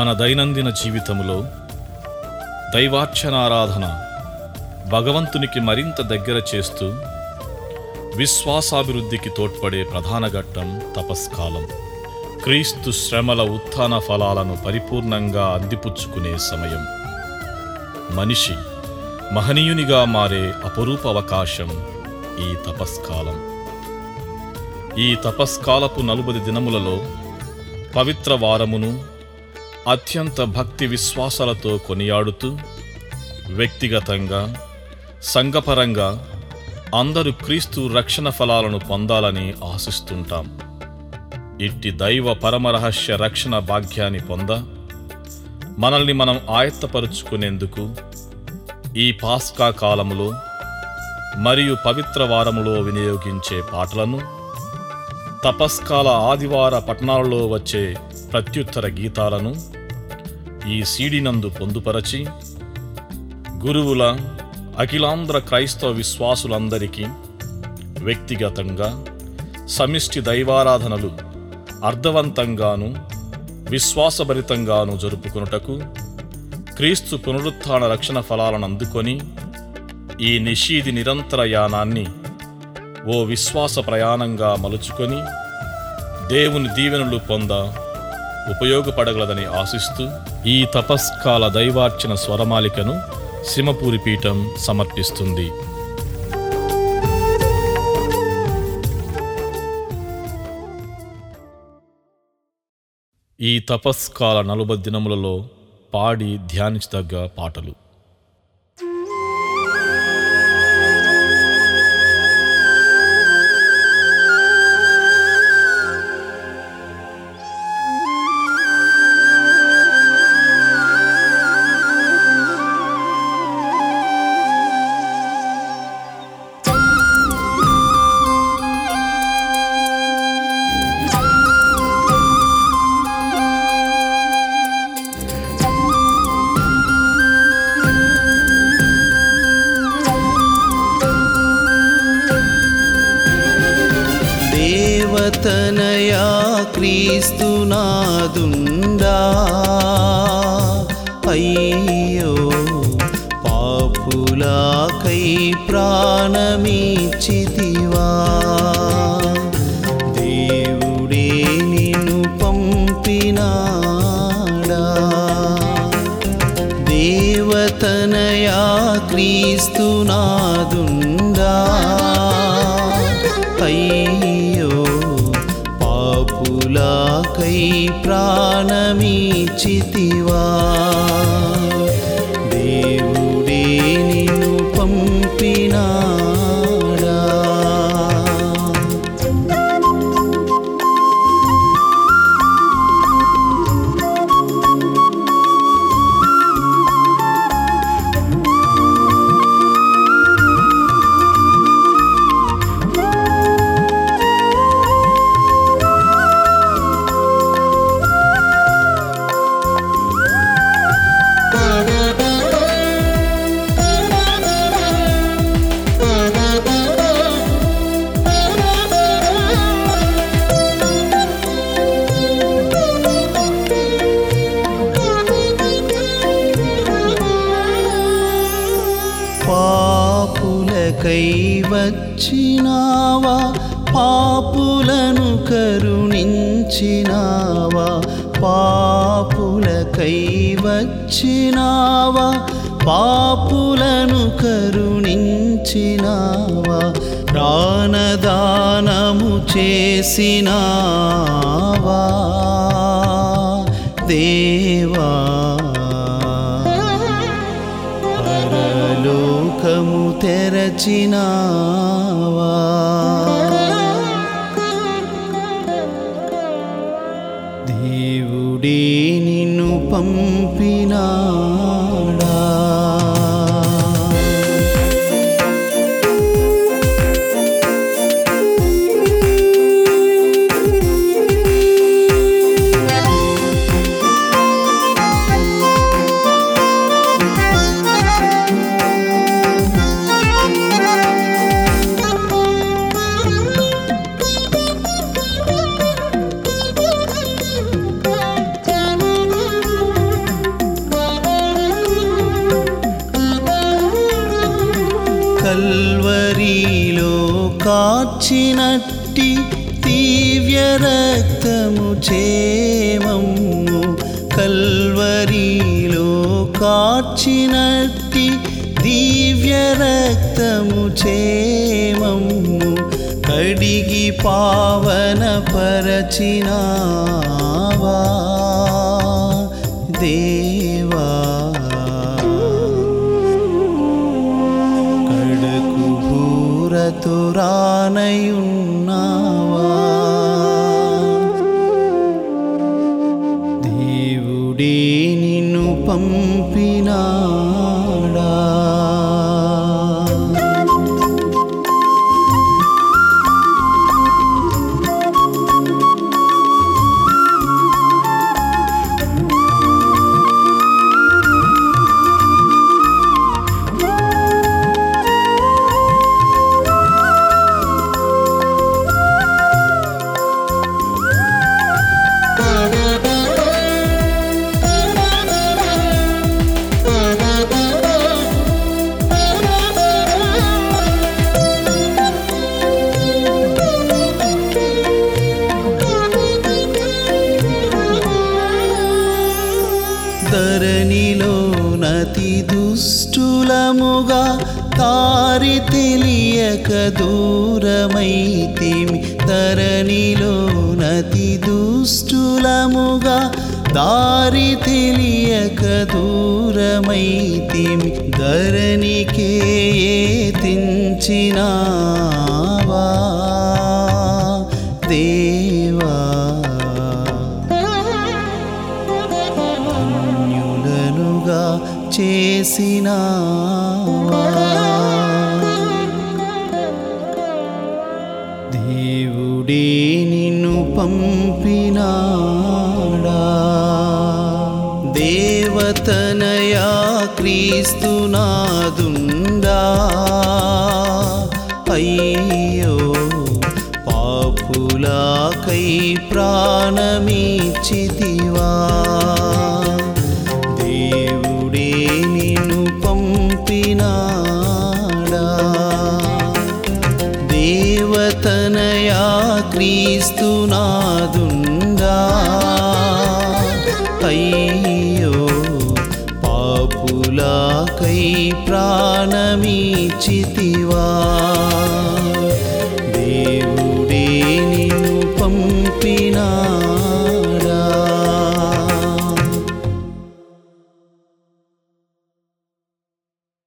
మన దైనందిన జీవితంలో దైవార్చనారాధన భగవంతునికి మరింత దగ్గర చేస్తూ విశ్వాసాభివృద్ధికి తోడ్పడే ప్రధాన ఘట్టం తపస్కాలం క్రీస్తు శ్రమల ఉత్థాన ఫలాలను పరిపూర్ణంగా అందిపుచ్చుకునే సమయం మనిషి మహనీయునిగా మారే అపరూప అవకాశం ఈ తపస్కాలం ఈ తపస్కాలపు నలుబది దినములలో పవిత్ర వారమును అత్యంత భక్తి విశ్వాసాలతో కొనియాడుతూ వ్యక్తిగతంగా సంఘపరంగా అందరూ క్రీస్తు రక్షణ ఫలాలను పొందాలని ఆశిస్తుంటాం ఇట్టి దైవ పరమరహస్య రక్షణ భాగ్యాన్ని పొంద మనల్ని మనం ఆయత్తపరుచుకునేందుకు ఈ పాస్కా కాలములో మరియు పవిత్ర వారములో వినియోగించే పాటలను తపస్కాల ఆదివార పట్టణాలలో వచ్చే ప్రత్యుత్తర గీతాలను ఈ సీడీ నందు పొందుపరచి గురువుల అఖిలాంధ్ర క్రైస్తవ విశ్వాసులందరికీ వ్యక్తిగతంగా సమిష్టి దైవారాధనలు అర్థవంతంగాను విశ్వాసభరితంగాను జరుపుకొనుటకు క్రీస్తు పునరుత్థాన రక్షణ ఫలాలను అందుకొని ఈ నిషీది నిరంతర యానాన్ని ఓ విశ్వాస ప్రయాణంగా మలుచుకొని దేవుని దీవెనలు పొంద ఉపయోగపడగలదని ఆశిస్తూ ఈ తపస్కాల దైవార్చన స్వరమాలికను సింహపూరి పీఠం సమర్పిస్తుంది ఈ తపస్కాల నలుబై దినములలో పాడి ధ్యానించదగ్గ పాటలు దేవతనయా క్రీస్తునాదుండా అయ్యో పాపులాకై ప్రాణమిచ్చితివా దేవుడే నిన్ను పంపినాడా దేవతనయా క్రీస్తునాదుండా అయ్యో పాపులాకై ప్రాణమిచ్చితివా దేవుడే నిన్ను పంపినాడా పాపులకై వచ్చినావా పాపులను కరుణించినావా పాపులకై వచ్చినావా పాపులను కరుణించినావా ప్రాణదానము చేసినావా దేవా పరలోకము తెరచినావా దేవుడే నిన్ను పంపినాడా Thank you. కల్వరిలో కాచినట్టి దివ్య రక్తము చేమమ్ము కల్వరిలో కాచినట్టి దివ్య రక్తము చేమమ్ము కడిగి పావన పరచినావా దేవా కడకు భూరతో రానయున్నావా దేవుడే నిన్ను పంపినాడా ధరణిలో నతి దుష్టులముగా తారి తెలియక దూరమైతిమి ధరణిలో నతి దుష్టులముగా దారి తెలియక దూరమైతిమి ధరణికే తించినావా దేవా ధన్యులనుగా చేసినావా దేవుడే నిన్ను పంపినాడా దేవతనయా క్రీస్తునాదుండా అయ్యో పాపులాకై ప్రాణమిచ్చితివా దేవుడే నిన్ను పంపినాడా దేవతనయా క్రీస్తునాదుండా అయ్యో పాపులాకై ప్రాణమిచ్చితివా దేవుడే నిన్ను పంపినా